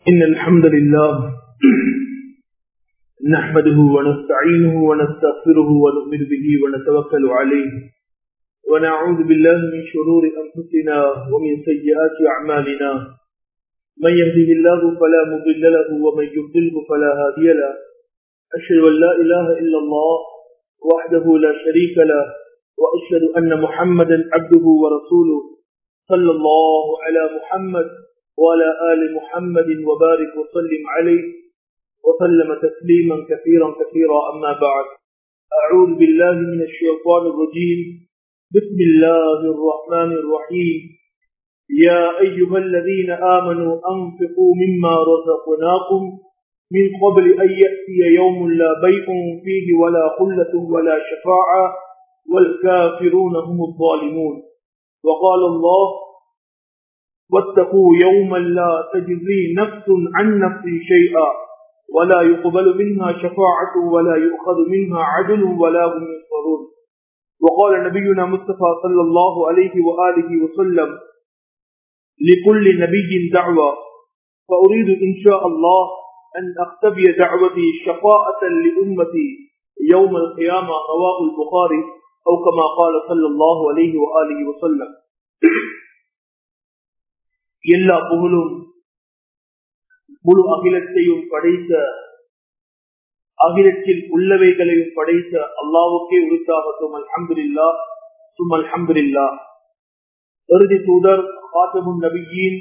إن الحمد لله نحمده ونستعينه ونستغفره ونؤمن به ونتوكل عليه ونعوذ بالله من شرور أنفسنا ومن سيئات أعمالنا من يهده الله فلا مضل له ومن يضلله فلا هادي له أشهد أن لا إله إلا الله وحده لا شريك له وأشهد أن محمدا عبده ورسوله صلى الله على محمد وعلى آل محمد وبارك وسلم عليه وسلم تسليما كثيرا كثيرا أما بعد أعوذ بالله من الشيطان الرجيم بسم الله الرحمن الرحيم يا أيها الذين آمنوا أنفقوا مما رزقناكم من قبل أن يأتي يوم لا بيع فيه ولا خلة ولا شفاعة والكافرون هم الظالمون وقال الله واتقوا يوما لا تجزي نفس عن نفس شيئا ولا يقبل منها شفاعة ولا يؤخذ منها عدل ولا هم ينصرون وقال نبينا مصطفى صلى الله عليه وآله وسلم لكل نبي دعوة فأريد إن شاء الله أن أختبي دعوتي شفاءة لأمتي يوم القيامة رواه البخاري أو كما قال صلى الله عليه وآله وسلم எல்லா புகழும் முழு அகிலத்தையும் படைத்த அகிலத்தில் உள்ளவைகளையும் படைத்த அல்லாவுக்கே உரித்தாகட்டும் அல்ஹம்துல்லா சும் அல்ஹம்துல்லா இறுதி தூதர் காத்தமுன் நபியின்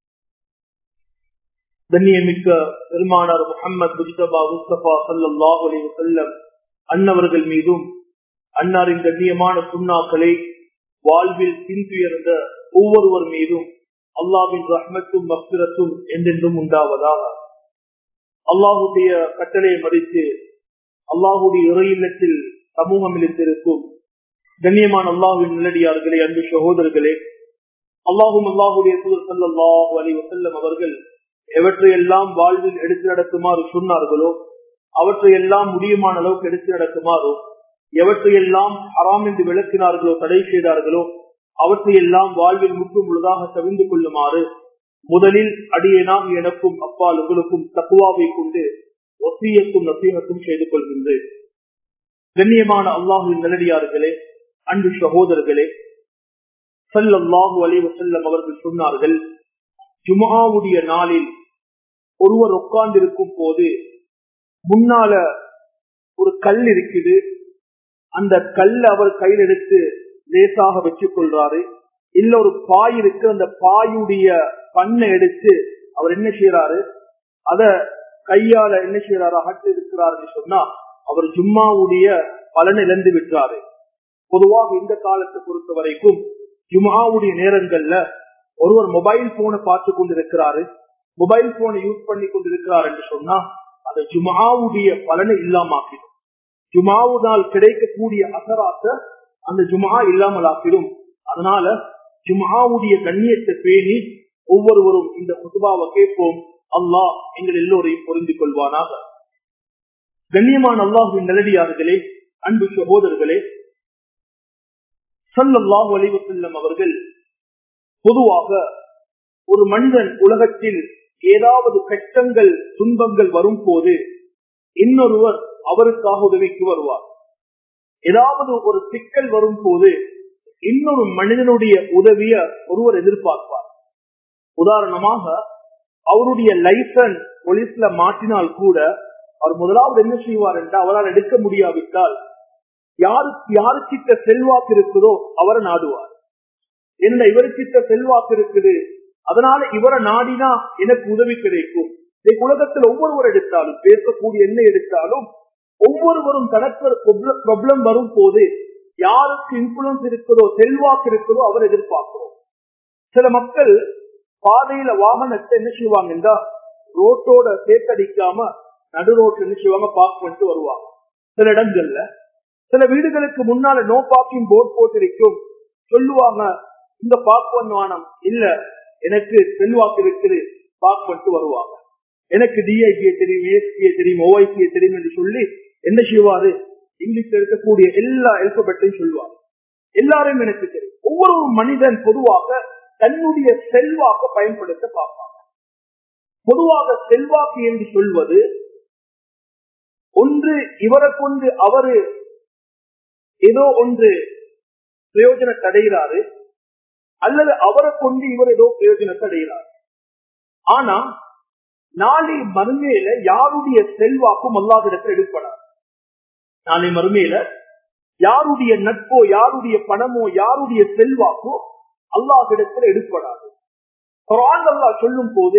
கண்ணியமிக்க பெருமானார் முகமது முஜ்தபா முஸ்தபா சல்லாஹ் அலி வசல்லம் அன்னவர்கள் மீதும் அன்னாரின் கண்ணியமான சுண்ணாக்களை வாழ்வில் பின்துயர்ந்த ஒவ்வொருவர் மீதும் அல்லாவின் ரஹ்மத்தும் மக்திரத்தும் என்றென்றும் உண்டாவதாக அல்லாஹுடைய கட்டளையை மதித்து அல்லாஹுடைய இறையில்லத்தில் சமூகம் இழுத்திருக்கும் கண்ணியமான அல்லாஹுவின் நிலடியார்களே அன்பு சகோதரர்களே அல்லாஹும் அல்லாஹுடைய தூதர் சல்லாஹூ அலி வசல்லம் அவர்கள் எவற்றையெல்லாம் வாழ்வில் எடுத்து நடக்குமாறு சொன்னார்களோ அவற்றையெல்லாம் முடியுமான அளவுக்கு எடுத்து நடக்குமாறோ எவற்றையெல்லாம் ஹராம் என்று விளக்கினார்களோ தடை செய்தார்களோ அவற்றையெல்லாம் வாழ்வில் முற்றும் முழுதாக தவிர்ந்து கொள்ளுமாறு முதலில் அடியேனாக எனக்கும் அப்பால் உங்களுக்கும் தக்குவாவை கொண்டு ஒத்தியத்தும் நசீகத்தும் செய்து கொள்கின்றேன் கண்ணியமான அல்லாஹுவின் நிலடியார்களே அன்பு சகோதரர்களே சல்லாஹூ அலைவ செல்லம் அவர்கள் சொன்னார்கள் ஜுமாவுடைய நாளில் ஒருவர் உட்கார்ந்திருக்கும் போது முன்னால ஒரு கல் இருக்குது அந்த கல் அவர் கையில் எடுத்து லேசாக வச்சுக் கொள்றாரு இல்ல ஒரு பாய் இருக்கு அந்த பாயுடைய பண்ணை எடுத்து அவர் என்ன செய்யறாரு அத கையால என்ன செய்யறாரு அகட்டு இருக்கிறாருன்னு சொன்னா அவர் ஜும்மாவுடைய பலன் இழந்து விட்டாரு பொதுவாக இந்த காலத்தை பொறுத்த வரைக்கும் ஜும்மாவுடைய நேரங்கள்ல ஒருவர் மொபைல் போனை பார்த்து கொண்டிருக்கிறாரு மொபைல் போனை யூஸ் பண்ணி கொண்டிருக்கிறார் என்று சொன்னா அந்த ஜுமாவுடைய பலனை இல்லாமக்கிடும் ஜுமாவுனால் கிடைக்கக்கூடிய அசராத்த அந்த ஜுமா இல்லாமல் ஆக்கிடும் அதனால ஜுமாவுடைய கண்ணியத்தை பேணி ஒவ்வொருவரும் இந்த குதுபாவை கேட்போம் அல்லாஹ் எங்கள் எல்லோரையும் பொருந்தி கொள்வானாக கண்ணியமான அல்லாஹுவின் நிலடியார்களே அன்பு சகோதரர்களே சல்லாஹு அலைவு செல்லம் அவர்கள் பொதுவாக ஒரு மனிதன் உலகத்தில் ஏதாவது கஷ்டங்கள் துன்பங்கள் வரும் போது இன்னொருவர் அவருக்காக உதவிக்கு வருவார் ஏதாவது ஒரு சிக்கல் வரும் போது இன்னொரு மனிதனுடைய உதவிய ஒருவர் எதிர்பார்ப்பார் உதாரணமாக அவருடைய லைசன்ஸ் போலீஸ்ல மாற்றினால் கூட அவர் முதலாவது என்ன செய்வார் என்றால் அவரால் எடுக்க முடியாவிட்டால் யாரு யாருக்கிட்ட செல்வாக்கு இருக்குதோ அவரை நாடுவார் என்ன இவருக்கிட்ட செல்வாக்கு இருக்குது அதனால இவரை நாடினா எனக்கு உதவி கிடைக்கும் உலகத்தில் ஒவ்வொருவர் எடுத்தாலும் பேசக்கூடிய என்ன எடுத்தாலும் ஒவ்வொருவரும் தனக்கு ப்ராப்ளம் வரும் போது யாருக்கு இன்ஃபுளுன்ஸ் இருக்குதோ செல்வாக்கு இருக்குதோ அவர் எதிர்பார்க்கிறோம் சில மக்கள் பாதையில வாகனத்தை என்ன செய்வாங்க என்றா ரோட்டோட சேர்த்தடிக்காம நடு ரோட்டு என்ன செய்வாங்க பார்க் பண்ணிட்டு வருவாங்க சில இடங்கள்ல சில வீடுகளுக்கு முன்னால நோ பார்க்கிங் போர்ட் போட்டிருக்கும் சொல்லுவாங்க இந்த பார்க் பண்ணுவானம் இல்ல எனக்கு செல்வாக்கு இருக்குது பார்க் பண்ணிட்டு வருவாங்க எனக்கு டிஐபியை தெரியும் ஏஎஸ்பியை தெரியும் ஓஐசியை தெரியும் என்று சொல்லி என்ன செய்வாரு இங்கிலீஷ்ல இருக்கக்கூடிய எல்லா எல்பபெட்டையும் சொல்லுவார் எல்லாரும் எனக்கு தெரியும் ஒவ்வொரு மனிதன் பொதுவாக தன்னுடைய செல்வாக்க பயன்படுத்த பார்ப்பாங்க பொதுவாக செல்வாக்கு என்று சொல்வது ஒன்று இவரை கொண்டு அவரு ஏதோ ஒன்று பிரயோஜனத்தை அடைகிறாரு அல்லது அவரை கொண்டு இவர் ஏதோ பிரயோஜனத்தை அடைகிறார் ஆனா நாளை மறுமையில யாருடைய செல்வாக்கும் அல்லாஹிடத்தில் எடுப்படாது நாளை மறுமையில யாருடைய நட்போ யாருடைய பணமோ யாருடைய செல்வாக்கோ அல்லாஹிடத்தில் எடுப்படாது குரான் அல்லாஹ் சொல்லும் போது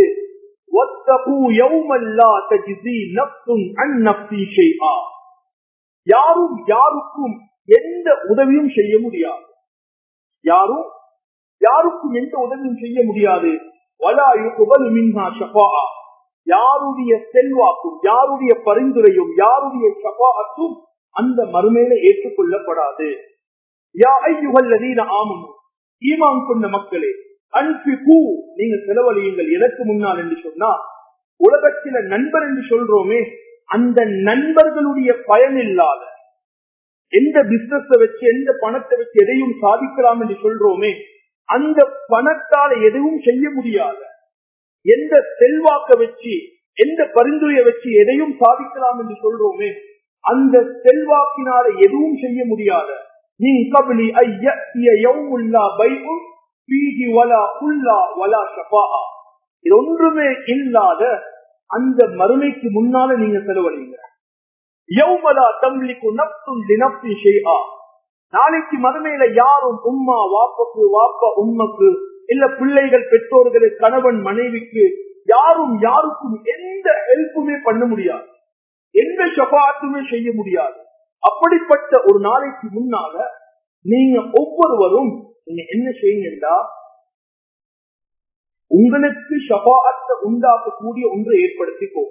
யாரும் யாருக்கும் எந்த உதவியும் செய்ய முடியாது யாரும் யாருக்கும் எந்த உதவியும் செய்ய முடியாது யாருடைய செல்வாக்கும் யாருடைய பரிந்துரையும் யாருடைய சபாத்தும் அந்த மறுமையில ஏற்றுக்கொள்ளப்படாது யா ஐயுகல்லதீன ஆமனும் ஈமான் கொண்ட மக்களே அன்பிகு நீங்க செலவழியுங்கள் எனக்கு முன்னால் என்று சொன்னா உலகத்தில நண்பர் என்று சொல்றோமே அந்த நண்பர்களுடைய பயன் இல்லாத எந்த பிசினஸ் வச்சு எந்த பணத்தை வச்சு எதையும் சாதிக்கலாம் என்று சொல்றோமே அந்த பணத்தால எதுவும் செய்ய முடியாத எந்த செல்வாக்க வச்சு எந்த பரிந்துரையை வச்சு எதையும் சாதிக்கலாம் என்று சொல்றோமே அந்த செல்வாக்கினால எதுவும் செய்ய முடியாத நீ கபலி இது ஒன்றுமே இல்லாத அந்த மறுமைக்கு முன்னால நீங்க செலவழிங்க யௌமலா தம்லிக்கு நப்தும் தினப்தி ஷெய்ஆ நாளைக்கு மறுமையில யாரும் உம்மா வாப்பக்கு வாப்பா உம்மக்கு இல்ல பிள்ளைகள் பெற்றோர்கள் கணவன் மனைவிக்கு யாரும் யாருக்கும் எந்த ஹெல்ப்புமே பண்ண முடியாது எந்த ஷபாத்துமே செய்ய முடியாது அப்படிப்பட்ட ஒரு நாளைக்கு முன்னால நீங்க ஒவ்வொருவரும் நீங்க என்ன செய்யுங்கடா உங்களுக்கு ஷபாத்தை உண்டாக்கக்கூடிய ஒன்றை ஏற்படுத்தி போக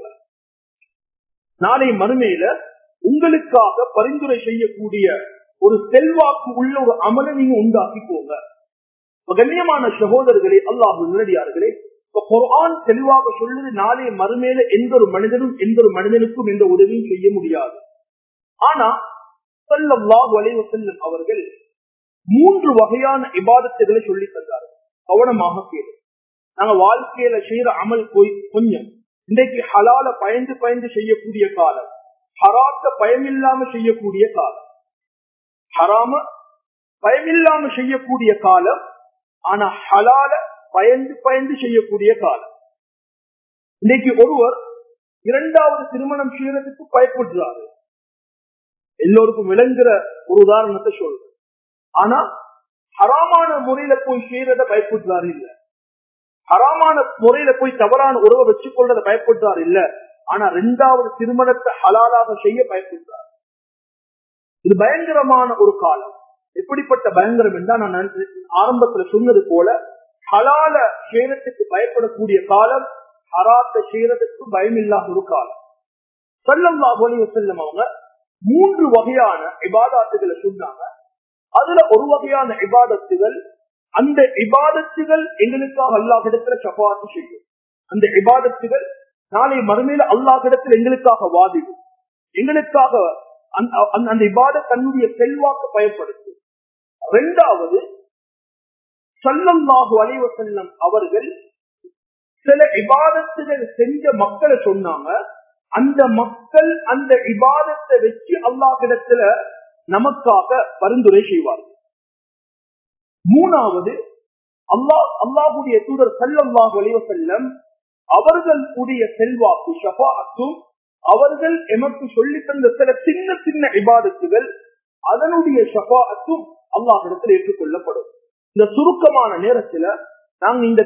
நாளை மறுமையில உங்களுக்காக பரிந்துரை செய்யக்கூடிய ஒரு செல்வாக்கு உள்ள ஒரு அமலை நீங்க உண்டாக்கி போங்க கண்ணியமான சகோதரர்களே அல்லாஹு நல்லடியார்களே குரான் தெளிவாக சொல்லுது நாளை மறுமையில எந்த ஒரு மனிதனும் எந்த ஒரு மனிதனுக்கும் எந்த உதவியும் செய்ய முடியாது ஆனா சல்லல்லாஹு அலைஹி வஸல்லம் அவர்கள் மூன்று வகையான இபாதத்துகளை சொல்லி தந்தார்கள் கவனமாக கேளு நாங்க வாழ்க்கையில செய்யற அமல் கொஞ்சம் இன்றைக்கு ஹலால பயந்து பயந்து செய்யக்கூடிய காலம் ஹராத்த பயமில்லாம செய்யக்கூடிய காலம் ஹராம பயமில்லாம செய்யக்கூடிய காலம் ஆனா ஹலால பயந்து பயந்து செய்யக்கூடிய காலம் இன்னைக்கு ஒருவர் இரண்டாவது திருமணம் செய்யறதுக்கு பயப்படுறாரு எல்லோருக்கும் விளங்குற ஒரு உதாரணத்தை சொல்றேன் ஆனா ஹராமான முறையில போய் செய்யறத பயப்படுறாரு இல்ல ஹராமான முறையில போய் தவறான உறவை வச்சு கொள்றத பயப்படுறாரு இல்ல ஆனா ரெண்டாவது திருமணத்தை ஹலாலாக செய்ய பயப்படுறாரு இது பயங்கரமான ஒரு காலம் எப்படிப்பட்ட பயங்கரம் என்றா நான் ஆரம்பத்துல சொன்னது போல ஹலால சேரத்துக்கு பயப்படக்கூடிய காலம் ஹராத்த சேரத்துக்கு பயம் இல்லாத ஒரு காலம் செல்லம் செல்லம் அவங்க மூன்று வகையான இபாதாத்துகளை சொன்னாங்க அதுல ஒரு வகையான இபாதத்துகள் அந்த இபாதத்துகள் எங்களுக்காக அல்லாஹிடத்துல சபாத்து செய்யும் அந்த இபாதத்துகள் நாளை மறுமையில அல்லாஹிடத்தில் எங்களுக்காக வாதிடும் எங்களுக்காக அந்த இபாத தன்னுடைய செல்வாக்கு பயன்படுத்தும் இரண்டாவது சல்லல்லாஹு அலைவ செல்லம் அவர்கள் சில இபாதத்துகள் செஞ்ச மக்களை சொன்னாங்க அந்த மக்கள் அந்த இபாதத்தை வச்சு அல்லாஹிடத்துல நமக்காக பரிந்துரை செய்வார்கள் மூணாவது அல்லாஹ் அல்லாஹுடைய தூதர் சல்லல்லாஹு அலைவ செல்லம் அவர்களுடைய செல்வாக்கு ஷபாத்தும் அவர்கள் எமக்கு சொல்லி தந்த சில சின்ன சின்ன இபாதத்துகள் அதனுடைய ஷபாத்தும் அல்லாஹிடத்தில் ஏற்றுக்கொள்ளப்படும் இந்த சுருக்கமான நேரத்துல நாங்க இந்த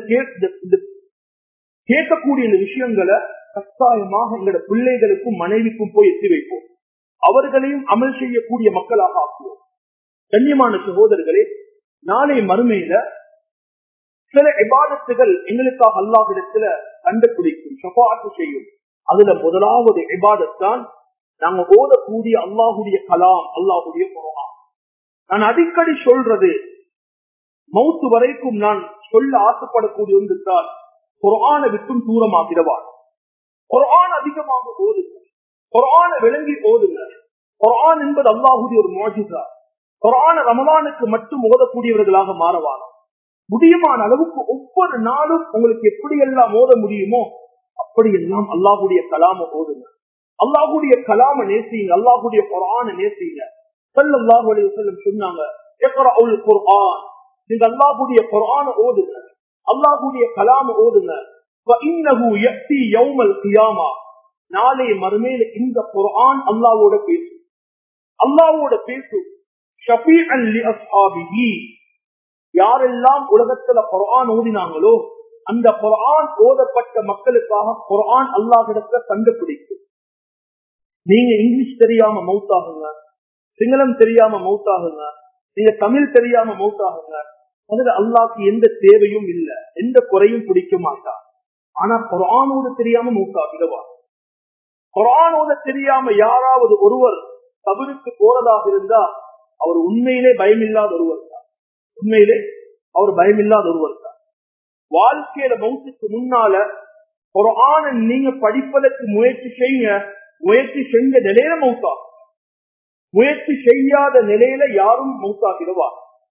கேட்கக்கூடிய இந்த விஷயங்களை கட்டாயமாக எங்களோட பிள்ளைகளுக்கும் மனைவிக்கும் போய் எத்தி வைப்போம் அவர்களையும் அமல் செய்யக்கூடிய மக்களாக ஆக்குவோம் கண்ணியமான சகோதரர்களே நாளை மறுமையில சில இபாதத்துகள் எங்களுக்காக அல்லாஹிடத்துல கண்டுபிடிக்கும் ஷபாத்து செய்யும் அதுல முதலாவது இபாதத்தான் நாங்க ஓதக்கூடிய அல்லாஹுடைய கலாம் அல்லாஹுடைய குரான் நான் அடிக்கடி சொல்றது மவுத்து வரைக்கும் நான் சொல்ல ஆசைப்படக்கூடிய ஒன்று தான் குரான விட்டும் தூரமாகிறவார் குரான் அதிகமாக ஓதுங்க குரான விளங்கி ஓதுங்க குரான் என்பது அல்லாஹுடைய ஒரு மோஜிதா குரான ரமலானுக்கு மட்டும் ஓதக்கூடியவர்களாக மாறவானோம் முடியுமான அளவுக்கு ஒவ்வொரு நாளும் உங்களுக்கு எப்படி எல்லாம் ஓத முடியுமோ இப்படி எல்லாம் அல்லாஹுடைய கலாம ஓதுங்க அல்லாஹுடைய கலாம நேசிங்க அல்லாஹுடைய குரான நேசிங்க சல்லல்லாஹு அலைஹி வஸல்லம் சொன்னாங்க இக்ரவுல் குர்ஆன் நீங்க அல்லாஹுடைய குர்ஆன ஓதுங்க அல்லாஹுடைய கலாம ஓதுங்க فإنه يأتي يوم القيامة நாளை மறுமையில இந்த குர்ஆன் அல்லாஹ்வோட பேசும் அல்லாஹ்வோட பேசும் ஷஃபீஅன் லி அஸ்ஹாபிஹி யாரெல்லாம் உலகத்துல குர்ஆன் ஓதினாங்களோ அந்த குர்ஆன் ஓதப்பட்ட மக்களுக்காக குர்ஆன் அல்லாஹ்விடத்துல கண்டுபிடிக்கும் நீங்க இங்கிலீஷ் தெரியாம மௌத்தாகுங்க சிங்களம் தெரியாம மௌத்தாகுங்க நீங்க தமிழ் தெரியாம மௌத்தாகுங்க அதுல அல்லாஹ்க்கு எந்த தேவையும் இல்ல எந்த குறையும் பிடிக்க மாட்டான் ஆனா குரானோடு தெரியாம மௌத்தாகிடவா குரானோட தெரியாம யாராவது ஒருவர் கபருக்கு போறதாக இருந்தா அவர் உண்மையிலே பயமில்லாத ஒருவர் தான் உண்மையிலே அவர் பயமில்லாத ஒருவர் தான் வாழ்க்கையில மௌத்துக்கு முன்னால குரான நீங்க படிப்பதற்கு முயற்சி செய்யுங்க முயற்சி செஞ்ச நிலையில மௌத்தா முயற்சி செய்யாத நிலையில யாரும் மௌத்தாகிடுவா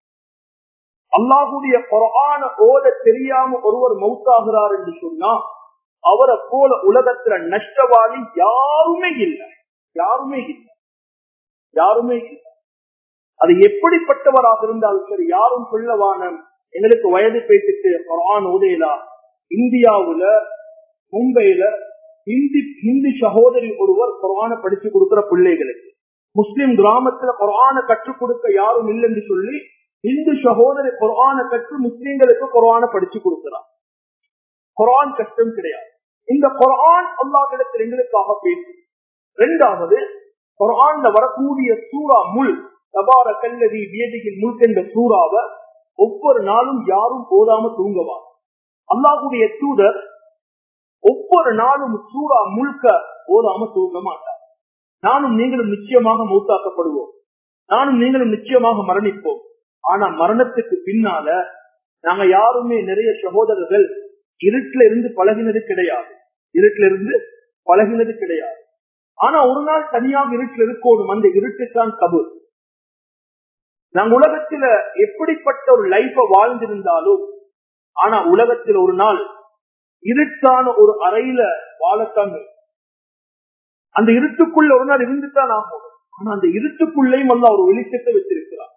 அல்லாஹுடைய குரான ஓத தெரியாம ஒருவர் மௌத்தாகிறார் என்று சொன்னா அவரை போல உலகத்துல நஷ்டவாளி யாருமே இல்லை யாருமே இல்லை யாருமே இல்லை அது எப்படிப்பட்டவராக இருந்தாலும் சரி யாரும் சொல்லவான எங்களுக்கு வயது பேசிட்டு குரான் ஓதையிலா இந்தியாவுல மும்பையில ஹிந்தி ஹிந்தி சகோதரி ஒருவர் குரான படிச்சு கொடுக்கிற பிள்ளைகளுக்கு முஸ்லிம் கிராமத்துல குரான கற்றுக் கொடுக்க யாரும் இல்லை என்று சொல்லி இந்து சகோதரி குரான கற்று முஸ்லிம்களுக்கு குரான படிச்சு கொடுக்கிறார் குரான் கஷ்டம் கிடையாது இந்த குரான் அல்லாஹிடத்தில் எங்களுக்காக பேசும் இரண்டாவது குரான்ல வரக்கூடிய சூறா முள் தபார கல்லதி வேதியில் முள் என்ற சூறாவை ஒவ்வொரு நாளும் யாரும் போதாம தூங்குவார் அல்லாஹுடைய தூதர் ஒவ்வொரு நாளும் சூறா முழுக்க ஓதாம தூங்க மாட்டார் நானும் நீங்களும் நிச்சயமாக மூத்தாக்கப்படுவோம் நானும் நீங்களும் நிச்சயமாக மரணிப்போம் ஆனா மரணத்துக்கு பின்னால நாங்க யாருமே நிறைய சகோதரர்கள் இருட்டுல இருந்து பழகினது கிடையாது இருட்டுல இருந்து பழகினது கிடையாது ஆனா ஒரு நாள் தனியாக இருட்டில் இருக்கணும் அந்த இருட்டுத்தான் கபு நாங்க உலகத்துல எப்படிப்பட்ட ஒரு லைஃப வாழ்ந்திருந்தாலும் ஆனா உலகத்தில் ஒரு நாள் இருட்டான ஒரு அறையில வாழத்தான் அந்த இருட்டுக்குள்ள ஒரு நாள் இருந்துதான் ஆகும் ஆனா அந்த இருட்டுக்குள்ளேயும் அல்ல ஒரு வெளிச்சத்தை வச்சிருக்கிறார்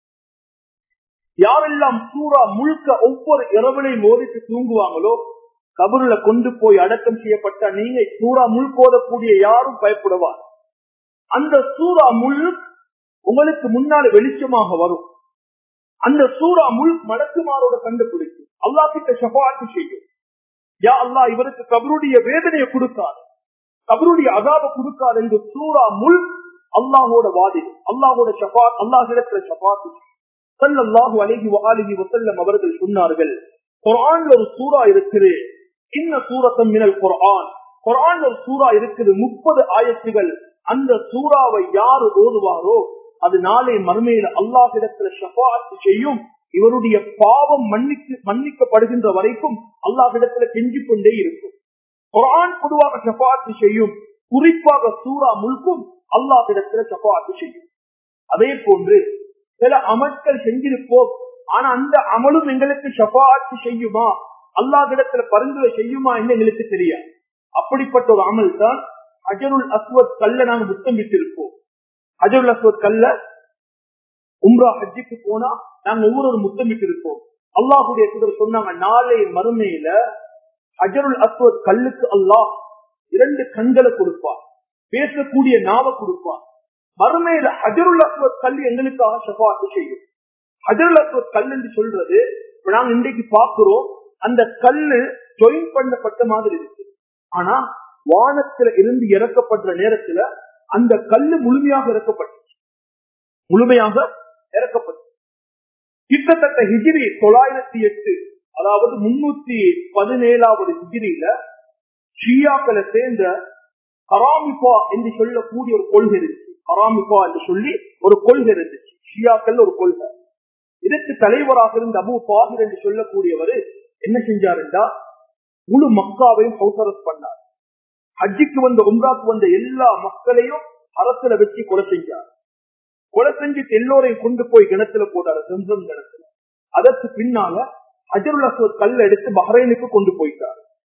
யாரெல்லாம் சூறா முழுக்க ஒவ்வொரு இரவுலையும் மோதிட்டு தூங்குவாங்களோ கபருல கொண்டு போய் அடக்கம் செய்யப்பட்ட நீங்க சூறா முள் போதக்கூடிய யாரும் பயப்படுவார் அந்த சூறா முள் உங்களுக்கு முன்னால வெளிச்சமாக வரும் அந்த சூறா முள் மடக்குமாரோட கண்டுபிடிக்கும் அல்லா கிட்ட சபாத்து செய்யும் யா அல்லா இவருக்கு கபருடைய வேதனையை கொடுக்காது கபருடைய அதாப கொடுக்காது என்று சூறா முள் அல்லாஹோட வாதி அல்லாஹோட ஷபாத் அல்லாஹிடத்துல சபாத்து சல்லாஹு அலஹி வாலிஹி வசல்லம் அவர்கள் சொன்னார்கள் குரான்ல ஒரு சூறா இருக்குது இன்ன சூரத்தம் மினல் குரான் குரான் ஒரு சூறா இருக்குது முப்பது ஆயத்துகள் அந்த சூறாவை யாரு ஓதுவாரோ அது நாளை மறுமையில அல்லாஹிடத்துல ஷபாத்து செய்யும் இவருடைய பாவம் மன்னிக்கு மன்னிக்கப்படுகின்ற வரைக்கும் அல்லாஹிடத்துல கெஞ்சி கொண்டே இருக்கும் குரான் பொதுவாக ஷபாத்து செய்யும் குறிப்பாக சூறா முழுக்கும் அல்லாஹிடத்துல ஷபாத்து செய்யும் அதே போன்று சில அமல்கள் செஞ்சிருப்போம் ஆனா அந்த அமலும் எங்களுக்கு ஷபாத்து செய்யுமா அல்லாஹிடத்துல பரிந்துரை செய்யுமா என்று எங்களுக்கு தெரியாது அப்படிப்பட்ட ஒரு அமல் தான் அஜருல் அஸ்வத் கல்ல நாங்க முத்தமிட்டு இருப்போம் அஜருல் அஸ்வத் கல்ல உம்ரா ஹஜ்ஜுக்கு போனா நாங்க ஒவ்வொரு முத்தமிட்டு இருப்போம் அல்லாஹுடைய தூதர் சொன்னாங்க நாளை மறுமையில அஜருல் அஸ்வத் கல்லுக்கு அல்லாஹ் இரண்டு கண்களை கொடுப்பார் பேசக்கூடிய நாவ கொடுப்பார் மறுமையில ஹஜருல் அஸ்வத் கல் எங்களுக்காக ஷபாத்து செய்யும் ஹஜருல் அஸ்வத் கல் என்று சொல்றது இப்ப நாங்க இன்றைக்கு பாக்குறோம் அந்த கல்லு ஜொயின் பண்ணப்பட்ட மாதிரி இருக்கு ஆனா வானத்துல இருந்து இறக்கப்படுற நேரத்துல அந்த கல்லு முழுமையாக இறக்கப்பட்டுச்சு முழுமையாக இறக்கப்பட்டு கிட்டத்தட்ட ஹிஜிரி தொள்ளாயிரத்தி எட்டு அதாவது முன்னூத்தி பதினேழாவது ஹிஜிரியில ஷியாக்களை சேர்ந்த கராமிபா என்று சொல்லக்கூடிய ஒரு கொள்கை இருந்துச்சு கராமிபா என்று சொல்லி ஒரு கொள்கை இருந்துச்சு ஷியாக்கள் ஒரு கொள்கை இதற்கு தலைவராக இருந்த அபு பாகிர் என்று சொல்லக்கூடியவர் என்ன செஞ்சாருண்டா முழு மக்காவையும் சௌசரஸ் பண்ணார் ஹஜ்ஜிக்கு வந்த உம்ராக்கு வந்த எல்லா மக்களையும் அரசுல வச்சு கொலை செஞ்சார் கொலை செஞ்சுட்டு எல்லோரையும் கொண்டு போய் கிணத்துல போட்டாரு செஞ்சம் கிணத்துல அதற்கு பின்னால அஜருல் அஸ்வத் கல் எடுத்து பஹ்ரைனுக்கு கொண்டு போயிட்டார்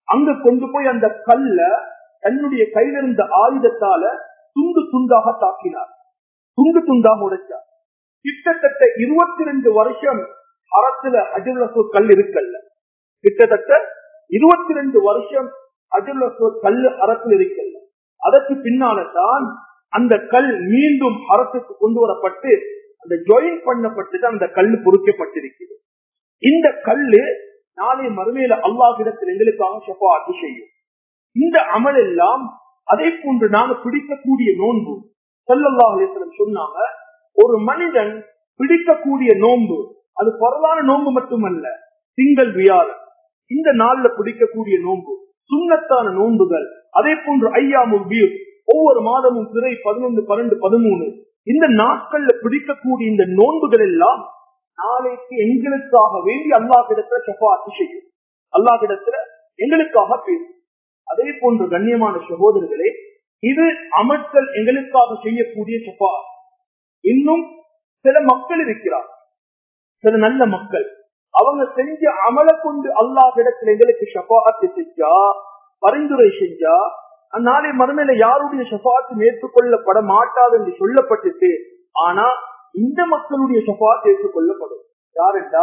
அங்க கொண்டு போய் அந்த கல்ல தன்னுடைய கையில இருந்த ஆயுதத்தால துண்டு துண்டாக தாக்கினார் துண்டு துண்டாக உடைச்சார் கிட்டத்தட்ட இருபத்தி ரெண்டு வருஷம் அறத்துல அஜுல் கல் இருக்கல்ல கிட்டத்தட்ட இருபத்தி ரெண்டு வருஷம் அஜுல் கல் அறத்தில் இருக்கல்ல அதற்கு பின்னால தான் அந்த கல் மீண்டும் அறத்துக்கு கொண்டு வரப்பட்டு அந்த ஜாயின் பண்ணப்பட்டு அந்த கல் பொறுக்கப்பட்டிருக்கிறது இந்த கல்லு நாளை மறுமையில அல்லாஹிடத்தில் எங்களுக்காக ஷபாத்து செய்யும் இந்த அமல் எல்லாம் அதே போன்று நாங்க பிடிக்கக்கூடிய நோன்பு சல்லல்லாஹ் அலிஸ்லம் சொன்னாங்க ஒரு மனிதன் பிடிக்கக்கூடிய நோன்பு அது பரவான நோன்பு மட்டுமல்ல திங்கள் வியாழன் இந்த நாள்ல பிடிக்கக்கூடிய நோன்பு சுண்ணத்தான நோன்புகள் அதே போன்று ஐயாமுல் வீர் ஒவ்வொரு மாதமும் பிறை பதினொன்று பன்னெண்டு பதிமூணு இந்த நாட்கள்ல பிடிக்கக்கூடிய இந்த நோன்புகள் எல்லாம் நாளைக்கு எங்களுக்காக வேண்டி அல்லாஹிடத்துல ஷபாத்து செய்யும் அல்லாஹிடத்துல எங்களுக்காக பேசும் அதே போன்று கண்ணியமான சகோதரர்களே இது அமர்த்தல் எங்களுக்காக செய்யக்கூடிய ஷபா இன்னும் சில மக்கள் இருக்கிறார் சில நல்ல மக்கள் அவங்க செஞ்ச அமலை கொண்டு அல்லாஹிடத்துல எங்களுக்கு ஷபாத்து செஞ்சா பரிந்துரை செஞ்சா அந்நாளை மறுமையில யாருடைய ஷபாத்து ஏற்றுக்கொள்ளப்பட மாட்டாது என்று சொல்லப்பட்டுட்டு ஆனா இந்த மக்களுடைய ஷபாத் ஏற்றுக்கொள்ளப்படும் யாருண்டா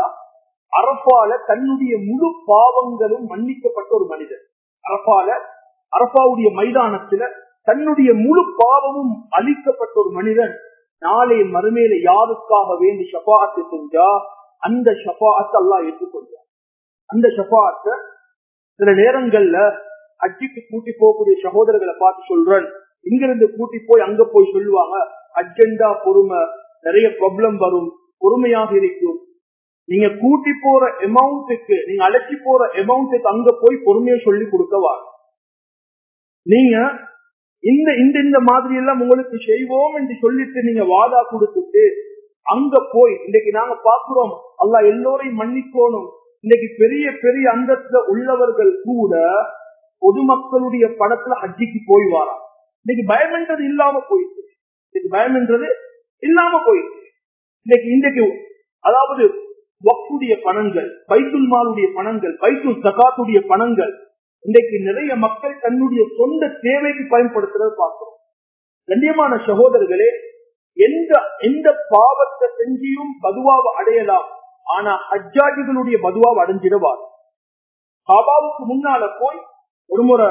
அரபால தன்னுடைய முழு பாவங்களும் மன்னிக்கப்பட்ட ஒரு மனிதர் அரபால அரபாவுடைய மைதானத்துல தன்னுடைய முழு பாவமும் அழிக்கப்பட்ட ஒரு மனிதன் நாளை மறுமையில யாருக்காக வேண்டி ஷபாத்து செஞ்சா அந்த ஷபாத்தை அல்லா ஏற்றுக்கொண்டார் அந்த ஷபாத்தை சில நேரங்கள்ல அஜிக்கு கூட்டி போகக்கூடிய சகோதரர்களை பார்த்து சொல்றேன் இங்கிருந்து கூட்டி போய் அங்க போய் சொல்லுவாங்க அஜெண்டா பொறுமை நிறைய ப்ராப்ளம் வரும் பொறுமையாக இருக்கும் நீங்க கூட்டி போற அமௌண்ட்டுக்கு நீங்க அழைச்சி போற அமௌண்ட்டுக்கு அங்க போய் பொறுமையை சொல்லி கொடுக்கவா நீங்க இந்த இந்த இந்த மாதிரி எல்லாம் உங்களுக்கு செய்வோம் என்று சொல்லிட்டு நீங்க வாதா கொடுத்துட்டு அங்க போய் இன்னைக்கு நாங்க பாக்குறோம் அல்லா எல்லோரையும் மன்னிக்கோணும் இன்னைக்கு பெரிய பெரிய அந்தத்துல உள்ளவர்கள் கூட பொதுமக்களுடைய படத்துல ஹஜ்ஜிக்கு போய் வாரா இன்னைக்கு பயம்ன்றது இல்லாம போயிடுச்சு இன்னைக்கு பயம்ன்றது இல்லாம போயிடுச்சு இன்னைக்கு இன்றைக்கு அதாவது வக்குடைய பணங்கள் பைத்துல் மாலுடைய பணங்கள் பைத்துல் சகாத்துடைய பணங்கள் இன்றைக்கு நிறைய மக்கள் தன்னுடைய சொந்த தேவைக்கு பயன்படுத்துறத பார்க்கிறோம் கண்ணியமான சகோதரர்களே எந்த எந்த பாவத்தை செஞ்சியும் பதுவாவை அடையலாம் ஆனா ஹஜ்ஜாஜிகளுடைய பதுவாவை அடைஞ்சிடவார் பாபாவுக்கு முன்னால போய் ஒரு முறை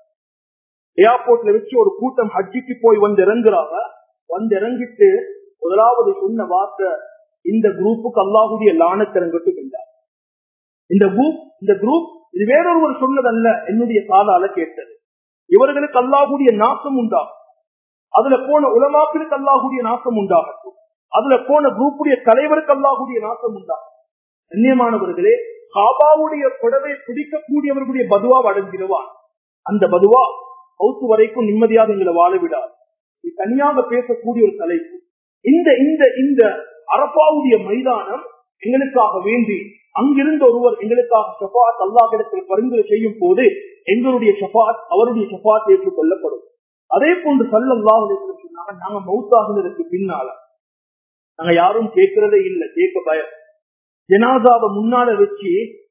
ஏர்போர்ட்ல வச்சு ஒரு கூட்டம் ஹஜ்ஜிக்கு போய் வந்து இறங்குறாங்க வந்து இறங்கிட்டு முதலாவது சொன்ன வார்த்தை இந்த குரூப்புக்கு அல்லாஹுடைய லானத்திறங்கட்டு என்றார் இந்த குரூப் இந்த குரூப் இது வேறொருவர் சொன்னதல்ல என்னுடைய காலால கேட்டது இவர்களுக்கு அல்லாஹுடைய நாசம் உண்டாகும் அதுல போன உலமாக்களுக்கு அல்லாஹுடைய நாசம் உண்டாகட்டும் அதுல போன குரூப்புடைய தலைவருக்கு அல்லாஹுடைய நாசம் உண்டாகும் கண்ணியமானவர்களே காபாவுடைய புடவை பிடிக்கக்கூடியவர்களுடைய பதுவா அடைஞ்சிடுவான் அந்த பதுவா கௌத்து வரைக்கும் நிம்மதியாக எங்களை வாழ விடாது இது தனியாக பேசக்கூடிய ஒரு தலைப்பு இந்த இந்த இந்த அரப்பாவுடைய மைதானம் எங்களுக்காக வேண்டி அங்கிருந்த ஒருவர் எங்களுக்காக ஷபாத் அல்லாஹிடத்தில் பரிந்துரை செய்யும் போது எங்களுடைய ஷபாத் அவருடைய ஷபாத் ஏற்றுக்கொள்ளப்படும் அதே போன்று சல்லல்லாஹ் சொன்னாங்க நாங்க மௌத்தாகினதுக்கு பின்னால நாங்க யாரும் கேட்கிறதே இல்லை கேட்க பயம் ஜனாதாவை முன்னால வச்சு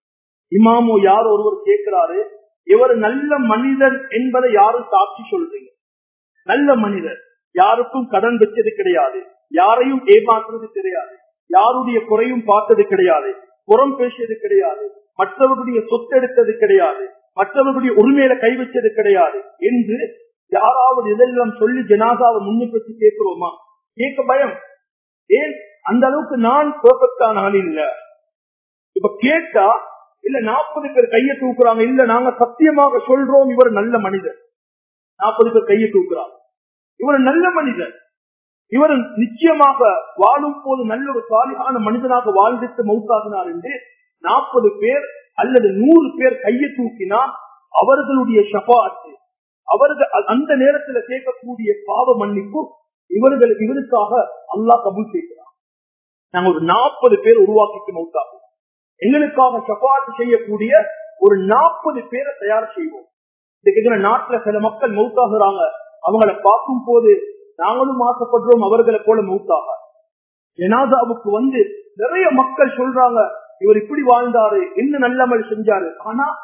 இமாமோ யார் ஒருவர் கேட்கிறாரு இவர் நல்ல மனிதன் என்பதை யாரும் சாட்சி சொல்றீங்க நல்ல மனிதர் யாருக்கும் கடன் வச்சது கிடையாது யாரையும் ஏமாற்றுறது கிடையாது யாருடைய குறையும் பார்த்தது கிடையாது புறம் பேசியது கிடையாது மற்றவர்களுடைய சொத்தெடுத்தது கிடையாது மற்றவர்களுடைய உரிமையில கை வச்சது கிடையாது என்று யாராவது இதெல்லாம் சொல்லி ஜனாதாவை முன்னுக்கு வச்சு கேட்கிறோமா கேட்க பயம் ஏன் அந்த அளவுக்கு நான் பெர்ஃபெக்டான ஆள் இல்ல இப்ப கேட்டா இல்ல நாற்பது பேர் கையை தூக்குறாங்க இல்ல நாங்க சத்தியமாக சொல்றோம் இவர் நல்ல மனிதர் நாற்பது பேர் கையை தூக்குறாங்க இவர் நல்ல மனிதர் இவர் நிச்சயமாக வாழும் போது நல்ல ஒரு சாலியான மனிதனாக வாழ்ந்துட்டு மௌத்தாகினார் என்று நாற்பது பேர் அல்லது நூறு பேர் கையை தூக்கினா அவர்களுடைய ஷபாத்து அவர்கள் அந்த நேரத்துல கேட்கக்கூடிய பாவ மன்னிப்பு இவர்கள் இவருக்காக அல்லாஹ் கபூல் செய்கிறார் நாங்க ஒரு நாற்பது பேர் உருவாக்கிட்டு மௌத்தாகும் எங்களுக்காக ஷபாத்து செய்யக்கூடிய ஒரு நாற்பது பேரை தயார் செய்வோம் இதுக்கு நாட்டுல சில மக்கள் மௌத்தாகிறாங்க அவங்கள பார்க்கும் போது நாங்களும் ஆசைப்படுறோம் அவர்களை போல மௌத்தாக ஜனாதாவுக்கு வந்து நிறைய மக்கள் சொல்றாங்க இவர் இப்படி வாழ்ந்தாரு என்ன நல்லமல் செஞ்சாரு ஆனா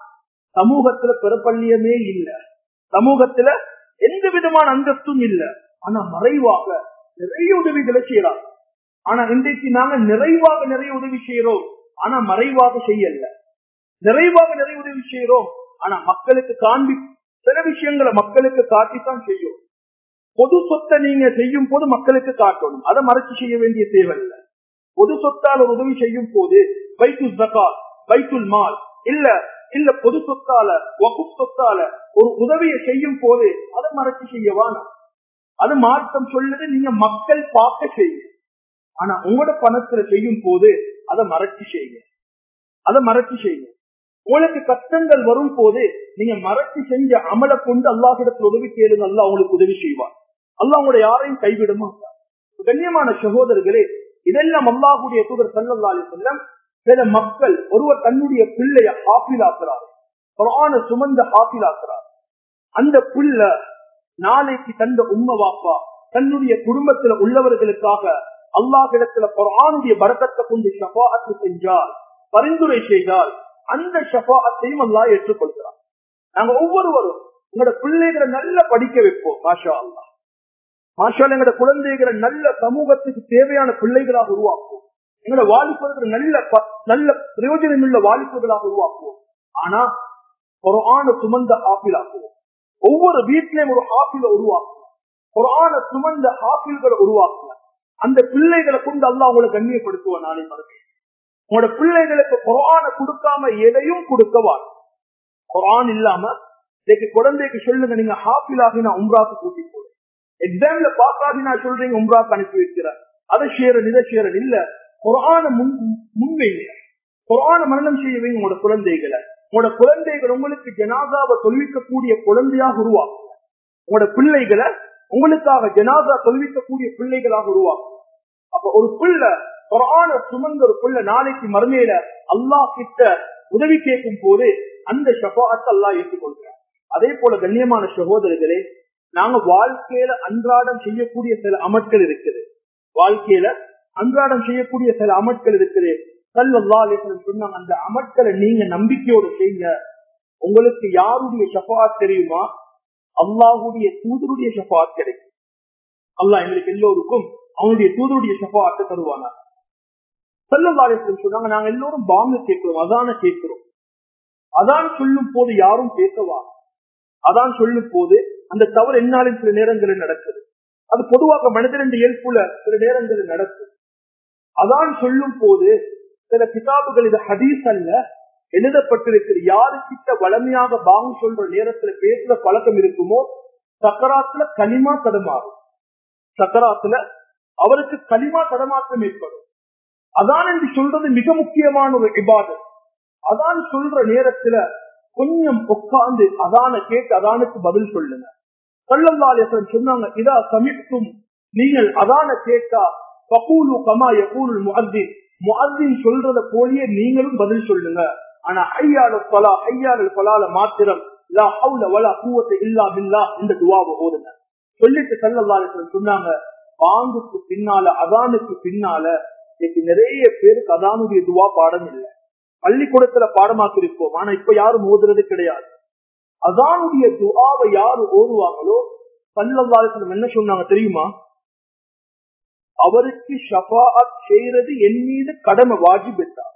சமூகத்துல பிறப்பள்ளியமே இல்ல சமூகத்துல எந்த விதமான அந்தஸ்தும் இல்ல ஆனா மறைவாக நிறைய உதவிகளை செய்யறாங்க ஆனா இன்றைக்கு நாங்க நிறைவாக நிறைய உதவி செய்யறோம் ஆனா மறைவாக செய்யல நிறைவாக நிறைய உதவி செய்யறோம் ஆனா மக்களுக்கு காண்பி சில விஷயங்களை மக்களுக்கு காட்டித்தான் செய்யும் பொது சொத்தை நீங்க செய்யும் போது மக்களுக்கு காட்டணும் அதை மறைச்சு செய்ய வேண்டிய தேவையில்லை பொது சொத்தால உதவி செய்யும் போது பைத்துல் ஜகாத் பைத்துல் மால் இல்ல இல்ல பொது சொத்தால வகு சொத்தால ஒரு உதவியை செய்யும் போது அதை மறைச்சு செய்யவான அது மாற்றம் சொல்லுது நீங்க மக்கள் பார்க்க செய்யுங்க ஆனா உங்களோட பணத்துல செய்யும் போது அதை மறைச்சு செய்யுங்க அதை மறைச்சு செய்யுங்க உங்களுக்கு கஷ்டங்கள் வரும் போது நீங்க மறைச்சு செஞ்ச அமலை கொண்டு அல்லாஹிடத்தில் உதவி கேளுங்க அல்லா உங்களுக்கு உதவி செய்வார் அல்லா உங்களை யாரையும் கைவிட மாட்டார் கண்ணியமான சகோதரர்களே இதெல்லாம் அல்லாஹுடைய தூதர் சல்லல்லாலி செல்லம் சில மக்கள் ஒருவர் தன்னுடைய பிள்ளைய ஹாஃபிலாக்குறார் குரான சுமந்த ஹாஃபிலாக்குறார் அந்த புள்ள நாளைக்கு தந்த உம்ம வாப்பா தன்னுடைய குடும்பத்துல உள்ளவர்களுக்காக அல்லாஹிடத்துல குரானுடைய பரக்கத்தை கொண்டு ஷபாத்து செஞ்சால் பரிந்துரை செய்தால் அந்த ஷபாத்தையும் அல்லா ஏற்றுக்கொள்கிறார் நாங்க ஒவ்வொருவரும் உங்களோட பிள்ளைகளை நல்லா படிக்க வைப்போம் மாஷா அல்லா மாஷா எங்களோட குழந்தைகளை நல்ல சமூகத்துக்கு தேவையான பிள்ளைகளாக உருவாக்குவோம் எங்களோட வாலிபர்கள் நல்ல நல்ல பிரயோஜனம் உள்ள வாலிபர்களாக உருவாக்குவோம் ஆனா குரான சுமந்த ஆப்பிளாக்குவோம் ஒவ்வொரு வீட்டிலையும் ஒரு ஆப்பிள உருவாக்குவோம் குரான சுமந்த ஆப்பிள்களை உருவாக்குவோம் அந்த பிள்ளைகளை கொண்டு அல்லா உங்களை கண்ணியப்படுத்துவோம் நாளை மறுபடியும் உங்களோட பிள்ளைகளுக்கு குரான கொடுக்காம எதையும் கொடுக்கவான் குரான் இல்லாம இன்னைக்கு குழந்தைக்கு சொல்லுங்க நீங்க ஹாஃபிலாகி நான் உம்ராக்கு கூட்டி போறேன் எக்ஸாம்ல பாக்காதி நான் சொல்றீங்க உம்ராக்கு அனுப்பி வைக்கிறேன் அதை சேரன் இதை சேரன் இல்ல குரான முன் முன்வைங்க குரான மரணம் செய்யவே உங்களோட குழந்தைகளை உங்களோட குழந்தைகள் உங்களுக்கு ஜனாதாவை தொல்விக்கக்கூடிய குழந்தையாக உருவாக்கும் உங்களோட பிள்ளைகளை உங்களுக்காக ஜனாதா தொல்விக்கக்கூடிய பிள்ளைகளாக உருவாக்கும் அப்ப ஒரு பிள்ளை குரான சுமந்த ஒரு பிள்ளை நாளைக்கு மறுமையில அல்லாஹ் கிட்ட உதவி கேட்கும் போது அந்த ஷபாத்தை அல்லாஹ் ஏற்றுக்கொள்கிறார் அதே போல கண்ணியமான சகோதரர்களே நாங்க வாழ்க்கையில அன்றாடம் செய்யக்கூடிய சில அமட்கள் இருக்குது வாழ்க்கையில அன்றாடம் செய்யக்கூடிய சில அமட்கள் இருக்குது சொன்னாங்க அந்த அமட்களை நீங்க நம்பிக்கையோடு செய்யுங்க உங்களுக்கு யாருடைய ஷபாத் தெரியுமா அல்லாஹுடைய தூதருடைய ஷபாத் கிடைக்கும் அல்லாஹ் எங்களுக்கு எல்லோருக்கும் அவனுடைய தூதருடைய ஷபாத்தை தருவாங்க செல்லவாரியத்தில் சொன்னாங்க நாங்க எல்லோரும் பாம்பு கேட்கிறோம் அதான கேட்கிறோம் அதான் சொல்லும் போது யாரும் பேசவா அதான் சொல்லும் போது அந்த தவறு என்னாலும் சில நேரங்களில் நடக்குது அது பொதுவாக மனிதன் இயல்புல சில நேரங்களில் நடக்கும் அதான் சொல்லும் போது சில கிதாபுகள் இது ஹதீஸ் அல்ல எழுதப்பட்டிருக்கிற யாருக்கிட்ட வளமையாக பாங்கு சொல்ற நேரத்துல பேசுற பழக்கம் இருக்குமோ சக்கராத்துல களிமா தடமாறும் சக்கராத்துல அவருக்கு களிமா தடமாற்றம் ஏற்படும் அதான் என்று சொல்றது மிக முக்கியமான ஒரு இபாதத் அதான் சொல்ற நேரத்துல கொஞ்சம் உட்கார்ந்து அதான கேட்டு அதானுக்கு பதில் சொல்லுங்க சல்லல்லாலேசன் சொன்னாங்க இதா சமிக்கும் நீங்கள் அதான கேட்டா பகூலு கமா யகூலு முஹத்தின் முஹத்தின் சொல்றத போலயே நீங்களும் பதில் சொல்லுங்க ஆனா ஐயால பலா ஐயால பலால மாத்திரம் லா ஹவுல வலா கூவத்தை இல்லா பில்லா இந்த துவாவை ஓதுங்க சொல்லிட்டு சல்லல்லாலேசன் சொன்னாங்க பாங்குக்கு பின்னால அதானுக்கு பின்னால இன்னைக்கு நிறைய பேருக்கு அதானுடைய துவா பாடம் இல்லை பள்ளிக்கூடத்துல பாடமாக்கி இருப்போம் ஆனா இப்ப யாரும் ஓதுறது கிடையாது அதானுடைய துவாவை யாரு ஓதுவாங்களோ பல்லவாசனம் என்ன சொன்னாங்க தெரியுமா அவருக்கு ஷபாத் செய்யறது என் மீது கடமை வாஜிபிட்டார்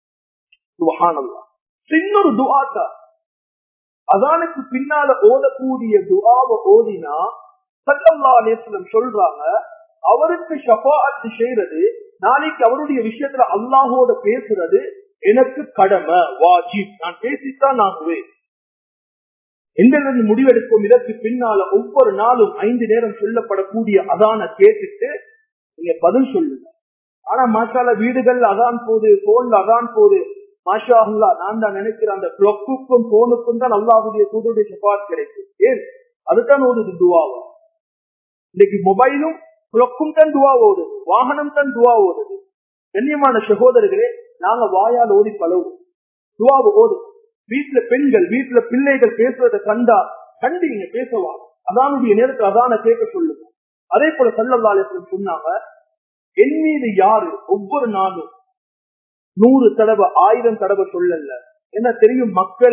சின்னொரு துவாத்தா அதானுக்கு பின்னால ஓதக்கூடிய துவாவை ஓதினா சல்லல்லா அலேஸ்லம் சொல்றாங்க அவருக்கு ஷபாத் செய்யறது நாளைக்கு அவருடைய விஷயத்துல அல்லாஹோட பேசுறது எனக்கு கடமை வாஜிப் நான் பேசித்தான் ஆகுவேன் எந்திலிருந்து முடிவெடுக்கும் இதற்கு பின்னால ஒவ்வொரு நாளும் ஐந்து நேரம் சொல்லப்படக்கூடிய அதான கேட்டுட்டு நீங்க பதில் சொல்லுங்க ஆனா மாஷால வீடுகள்ல அதான் போகுது போன்ல அதான் போகுது மாஷா அல்லா நான் தான் நினைக்கிறேன் அந்த பிளக்குக்கும் போனுக்கும் தான் அல்லாஹுடைய தூதுடைய சபாத் கிடைக்கும் ஏன் அதுதான் ஓடுது துவாவா இன்னைக்கு மொபைலும் பிளக்கும் தான் துவா ஓடுது வாகனம் தான் துவா ஓடுது கண்ணியமான சகோதரர்களே நாங்க வாயால் ஓதி பழகும் துவாவை ஓடும் வீட்டுல பெண்கள் வீட்டுல பிள்ளைகள் பேசுறதை கண்டா கண்டிங்க பேசவா அதானுடைய நேரத்தில் அதான கேட்க சொல்லுங்க அதே போல சல்லல்லாலேசன் சொன்னாங்க என் மீது யாரு ஒவ்வொரு நாளும் நூறு தடவை ஆயிரம் தடவை சொல்லல என்ன தெரியும் மக்கள்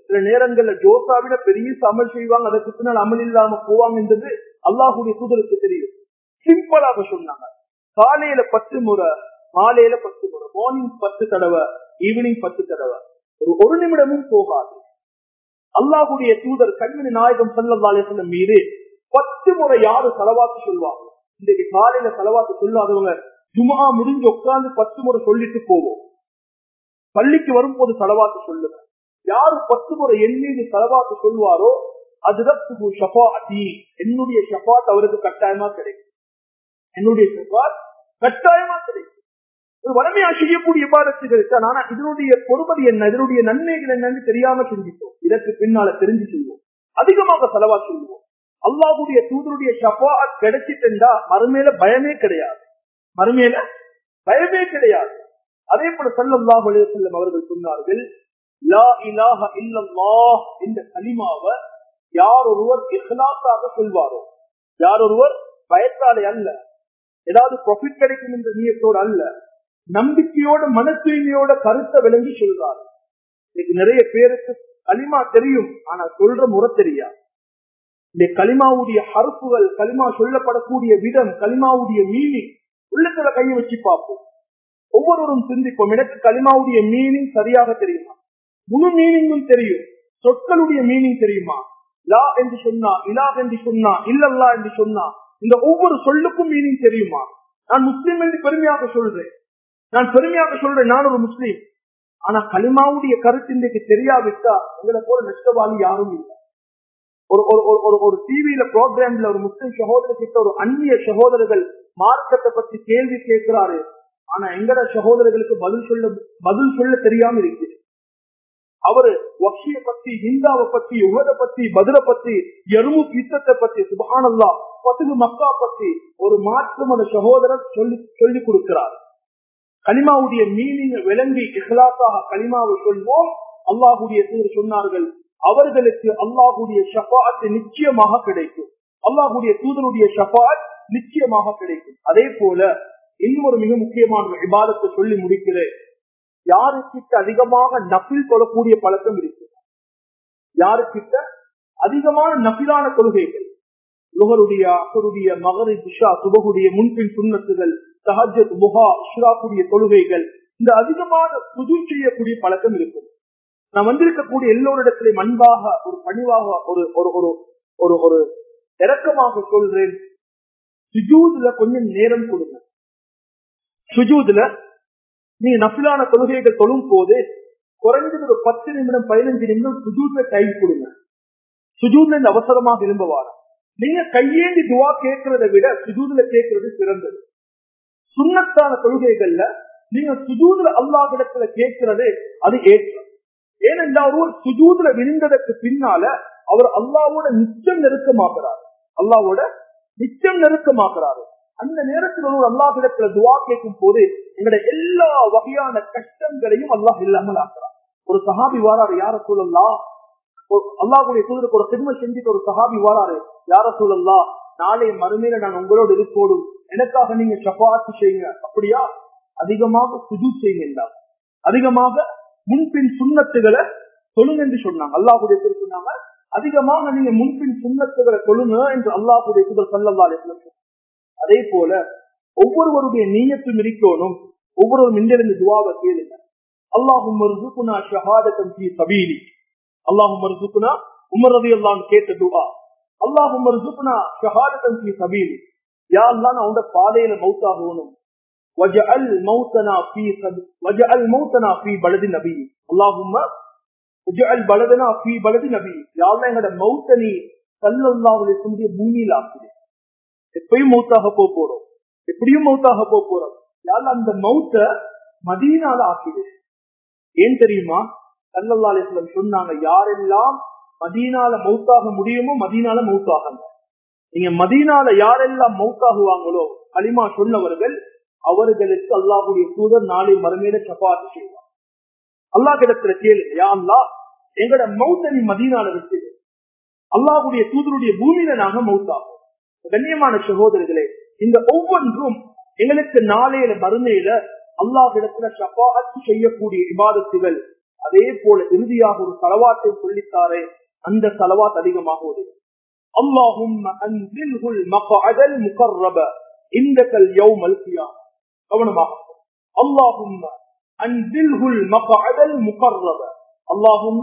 சில நேரங்கள்ல ஜோசாவிட பெரிய அமல் செய்வாங்க அதற்கு பின்னால் அமல் இல்லாம போவாங்கன்றது அல்லாஹுடைய தூதருக்கு தெரியும் சிம்பிளாக சொன்னாங்க காலையில பத்து முறை மாலையில பத்து முறை மார்னிங் பத்து தடவை ஈவினிங் பத்து தடவை ஒரு ஒரு நிமிடமும் போகாது அல்லாஹுடைய தூதர் கண்மணி நாயகம் செல்லம் மீது பத்து முறை யாரு செலவாத்து சொல்லுவாங்க இன்றைக்கு காலையில செலவாத்து சொல்லாதவங்க ஜுமா முடிஞ்சு உட்கார்ந்து பத்து முறை சொல்லிட்டு போவோம் பள்ளிக்கு வரும்போது செலவாத்து சொல்லுங்க யாரு பத்து முறை என் மீது செலவாத்து சொல்லுவாரோ அதுதான் ஷபாத்தி என்னுடைய ஷபாத் அவருக்கு கட்டாயமா கிடைக்கும் என்னுடைய ஷபாத் கட்டாயமா கிடைக்கும் ஒரு வளமையா செய்யக்கூடிய பாடத்துகள் தான் ஆனா இதனுடைய பொறுமதி என்ன இதனுடைய நன்மைகள் என்னன்னு தெரியாம சிந்திப்போம் இதற்கு பின்னால தெரிஞ்சு செய்வோம் அதிகமாக செலவா சொல்லுவோம் அல்லாஹுடைய தூதருடைய ஷபாத் கிடைச்சிட்டா மறுமையில பயமே கிடையாது மறுமையில பயமே கிடையாது அதே போல சல்லல்லாஹு அலைஹி வஸல்லம் அவர்கள் சொன்னார்கள் லா இலாஹ இல்லல்லாஹ் இந்த கலிமாவை யார் ஒருவர் இஹ்லாஸாக சொல்வாரோ யார் ஒருவர் பயத்தாலே அல்ல ஏதாவது ப்ராஃபிட் கிடைக்கும் என்ற நீயத்தோடு அல்ல நம்பிக்கையோட மன தூய்மையோட கருத்தை விளங்கி சொல்றாரு இன்னைக்கு நிறைய பேருக்கு களிமா தெரியும் ஆனா சொல்ற முறை தெரியாது இந்த களிமாவுடைய ஹருப்புகள் களிமா சொல்லப்படக்கூடிய விதம் களிமாவுடைய மீனிங் உள்ளத்துல கையை வச்சு பார்ப்போம் ஒவ்வொருவரும் சிந்திப்போம் எனக்கு களிமாவுடைய மீனிங் சரியாக தெரியுமா முழு மீனிங்கும் தெரியும் சொற்களுடைய மீனிங் தெரியுமா லா என்று சொன்னா இலா என்று சொன்னா இல்லல்லா என்று சொன்னா இந்த ஒவ்வொரு சொல்லுக்கும் மீனிங் தெரியுமா நான் முஸ்லீம் என்று பெருமையாக சொல்றேன் நான் பெருமையாக சொல்றேன் நான் ஒரு முஸ்லீம் ஆனா களிமாவுடைய கருத்து இன்றைக்கு தெரியாவிட்டா உங்களை போல நஷ்டவாளி யாரும் இல்லை ஒரு ஒரு ஒரு ஒரு ஒரு டிவியில ப்ரோக்ராம்ல ஒரு முஸ்லிம் சகோதரர் கிட்ட ஒரு அந்நிய சகோதரர்கள் மார்க்கத்தை பத்தி கேள்வி கேட்கிறாரு ஆனா எங்கட சகோதரர்களுக்கு பதில் சொல்ல பதில் சொல்ல தெரியாம இருக்கு அவரு வக்ஷிய பத்தி ஹிந்தாவை பத்தி உகத பத்தி பதிர பத்தி எருமு யுத்தத்தை பத்தி சுபஹானல்லா பத்துகு மக்கா பத்தி ஒரு மாற்றம் அந்த சகோதரர் சொல்லி சொல்லி கொடுக்கிறார் கலிமாவுடைய மீனிங் விளங்கி இஹ்லாசாக கலிமாவை சொல்வோம் அல்லாஹுடைய தூர் சொன்னார்கள் அவர்களுக்கு அல்லாஹுடைய ஷபாத் நிச்சயமாக கிடைக்கும் அல்லாஹுடைய தூதருடைய ஷபாத் நிச்சயமாக கிடைக்கும் அதே போல இன்னொரு மிக முக்கியமான விவாதத்தை சொல்லி முடிக்கிறேன் யாருக்கிட்ட அதிகமாக நபில் தொழக்கூடிய பழக்கம் இருக்கு யாருக்கிட்ட அதிகமான நபிலான கொள்கைகள் லுகருடைய அசருடைய மகரி திஷா சுபகுடைய முன்பின் சுண்ணத்துகள் சஹஜத் முகா இஷ்ராக்குடைய தொழுகைகள் இந்த அதிகமான புது செய்யக்கூடிய பழக்கம் இருக்கும் நான் வந்திருக்கக்கூடிய எல்லோரிடத்திலும் அன்பாக ஒரு பணிவாக ஒரு ஒரு ஒரு ஒரு ஒரு இறக்கமாக சொல்றேன் சுஜூதுல கொஞ்சம் நேரம் கொடுங்க சுஜூதுல நீங்க நபிலான தொழுகைகள் தொழும் போது குறைஞ்சது ஒரு பத்து நிமிடம் பதினஞ்சு நிமிடம் சுஜூத்ல டைம் கொடுங்க சுஜூத்ல இந்த அவசரமாக விரும்புவாரா நீங்க கையேந்தி துவா கேட்கறத விட சுஜூதுல கேட்கறது சிறந்தது சுண்ணத்தான கொள்கைகள்ல நீங்க சுஜூதுல அல்லாஹிடத்துல கேட்கிறது அது ஏற்றம் ஏனென்றால் ஒரு சுஜூதுல விழுந்ததற்கு பின்னால அவர் அல்லாவோட நிச்சயம் நெருக்கமாகிறார் அல்லாவோட நிச்சயம் நெருக்கமாகிறாரு அந்த நேரத்தில் ஒரு அல்லாஹிடத்துல துவா கேட்கும் போது எங்களுடைய எல்லா வகையான கஷ்டங்களையும் அல்லாஹ் இல்லாமல் ஆக்குறார் ஒரு சஹாபி வாராரு யார சூழல்லா அல்லாஹுடைய தூதருக்கு ஒரு சிறுமை செஞ்சுட்டு ஒரு சஹாபி வாராரு யார சூழல்லா நாளை மறுமையில நான் உங்களோடு இருக்கோடும் எனக்காக நீங்க சப்பாத்து செய்யுங்க அப்படியா அதிகமாக சுஜூ செய்யுங்க அதிகமாக முன்பின் சுண்ணத்துகளை தொழுங்க என்று சொன்னாங்க அல்லாஹுடைய தூதர் சொன்னாங்க அதிகமாக நீங்க முன்பின் சுண்ணத்துகளை தொழுங்க என்று அல்லாஹுடைய தூதர் சல்லல்லா அலிஸ்லம் அதே போல ஒவ்வொருவருடைய நீயத்தும் இருக்கணும் ஒவ்வொருவரும் இங்கிருந்து துவாவை கேளுங்க அல்லாஹும் மருதுக்குனா ஷஹாதத்தம் ஃபீ சபீலி அல்லாஹும் மருதுக்குனா உமர் ரதி அல்லாஹ் கேட்ட துவா அல்லாஹும் மருதுக்குனா ஷஹாதத்தம் ஃபீ சபீலி யா அல்லாஹ் நான் உங்க பாதையில மௌத்தாகணும் وجعل موتنا في وجعل موتنا في بلد نبي اللهم وجعل بلدنا في بلد نبي يا الله எங்கட மௌத்த நீ ஸல்லல்லாஹு அலைஹி வஸல்லம் பூமியில ஆக்குது எப்பயும் மௌத்தாக போக போறோம் எப்படியும் மௌத்தாக போக போறோம் யாரும் அந்த மௌத்த மதீனால ஆக்கிடு ஏன் தெரியுமா சல்லல்லா அலிஸ்லம் சொன்னாங்க யாரெல்லாம் மதீனால மௌத்தாக முடியுமோ மதீனால மௌத்தாகாங்க நீங்க மதீனால யாரெல்லாம் மௌத்தாகுவாங்களோ களிமா சொன்னவர்கள் அவர்களுக்கு அல்லாஹுடைய தூதர் நாளை மறுமையில சப்பாத்தி செய்வார் அல்லாஹ் கிடத்துல கேளு யா அல்லா எங்கட மௌத்த நீ மதீனால வச்சுது அல்லாஹுடைய தூதருடைய பூமியில நாங்க மௌத்தாகும் கண்ணியமான சகோதரர்களே இந்த ஒவ்வொன்றும் எங்களுக்கு நாளையில மறுமையில அல்லாஹிடத்துல ஷபாத்து செய்யக்கூடிய இபாதத்துகள் அதே போல இறுதியாக ஒரு தலவாட்டை சொல்லித்தாரே அந்த தலவாத் அதிகமாக ஓதுங்க اللهم انزله المقعد المقرب عندك اليوم القيامه கவனமாக اللهم انزله المقعد المقرب اللهم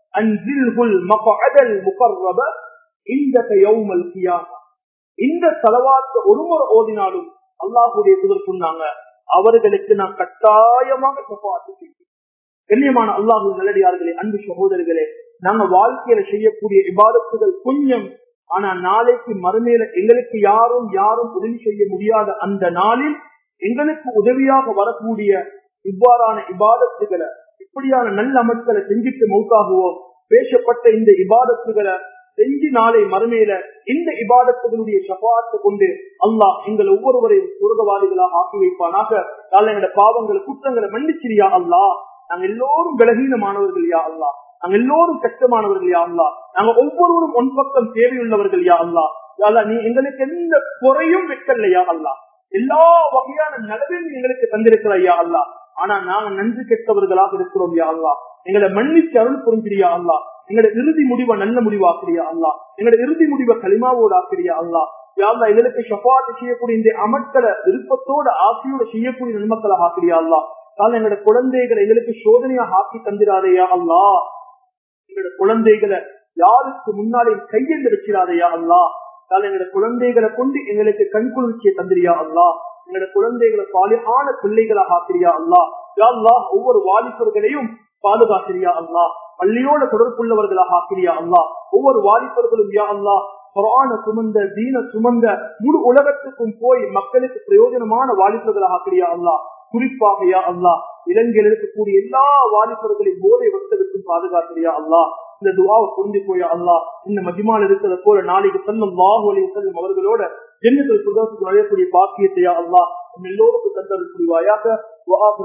انزله المقعد المقرب عندك يوم القيامه இந்த தலவாத்த ஒரு முறை ஓதினாலும் அல்லாஹுடைய தூதர் சொன்னாங்க அவர்களுக்கு நான் கட்டாயமாக சப்பாத்து செய்வேன் கண்ணியமான அல்லாஹு நல்லடியார்களே அன்பு சகோதரர்களே நாங்க வாழ்க்கையில செய்யக்கூடிய விவாதத்துகள் கொஞ்சம் ஆனா நாளைக்கு மறுமையில எங்களுக்கு யாரும் யாரும் உதவி செய்ய முடியாத அந்த நாளில் எங்களுக்கு உதவியாக வரக்கூடிய இவ்வாறான இபாதத்துகளை இப்படியான நல்ல அமல்களை செஞ்சுட்டு மௌத்தாகுவோம் பேசப்பட்ட இந்த இபாதத்துகளை செஞ்சு நாளை மறுமையில இந்த இபாதத்துகளுடைய சபாத்தை கொண்டு அல்லாஹ் எங்கள் ஒவ்வொருவரையும் சுரகவாதிகளாக ஆக்கி வைப்பானாக எங்களோட பாவங்களை குற்றங்களை மன்னிச்சிரியா அல்லாஹ் நாங்க எல்லோரும் பலகீனமானவர்கள் யா அல்லாஹ் நாங்க எல்லோரும் கஷ்டமானவர்கள் யா அல்லா நாங்க ஒவ்வொருவரும் ஒன் பக்கம் தேவையுள்ளவர்கள் யா அல்லா யாழ்லா நீ எங்களுக்கு எந்த குறையும் வைக்கலையா அல்லா எல்லா வகையான நலவையும் எங்களுக்கு தந்திருக்கிறையா அல்லா ஆனா நாங்க நன்றி கெட்டவர்களாக இருக்கிறோம் யா அல்லா எங்களை மன்னிச்சு அருள் புரிஞ்சிரியா அல்லா எங்களோட இறுதி முடிவை நல்ல முடிவாக்குறியா அல்லா எங்களோட இறுதி முடிவை களிமாவோடு ஆக்கிறியா அல்லா யாழ்லா எங்களுக்கு ஷபாத்து செய்யக்கூடிய இந்த அமட்களை விருப்பத்தோட ஆசையோட செய்யக்கூடிய நன்மக்களாக ஆக்கிறியா அல்லா கால எங்களோட குழந்தைகளை எங்களுக்கு சோதனையாக ஆக்கி தந்திராதையா அல்லா எங்களோட குழந்தைகளை யாருக்கு முன்னாலே கையில் இருக்கிறாதையா அல்லா கால எங்களோட குழந்தைகளை கொண்டு எங்களுக்கு கண்குளிர்ச்சியை தந்திரியா அல்லா எங்களோட குழந்தைகளை சாலியான பிள்ளைகளாக ஆக்கிரியா அல்லா யாழ்லா ஒவ்வொரு வாலிபர்களையும் பாதுகாக்கிறியா அல்லா பள்ளியோட தொடர்புள்ளவர்களாக ஆக்கிரியா அல்லா ஒவ்வொரு வாலிபர்களும் யா அல்லா குரான சுமந்த தீன சுமந்த முழு உலகத்துக்கும் போய் மக்களுக்கு பிரயோஜனமான வாலிபர்களாக ஆக்கிரியா அல்லா குறிப்பாக யா அல்லா இலங்கையில் இருக்கக்கூடிய எல்லா வாலிபர்களையும் போதை வசதிக்கும் பாதுகாக்கிறியா அல்லா இந்த துவாவை புரிஞ்சு போயா அல்லா இந்த மஜிமால் இருக்கிறத போல நாளைக்கு செல்லும் வாகுவலி செல்லும் அவர்களோட ஜென்னத்தில் சுதர்சத்துக்கு நுழையக்கூடிய பாக்கியத்தையா அல்லா நம்ம எல்லோருக்கும் தந்தது புரிவாயாக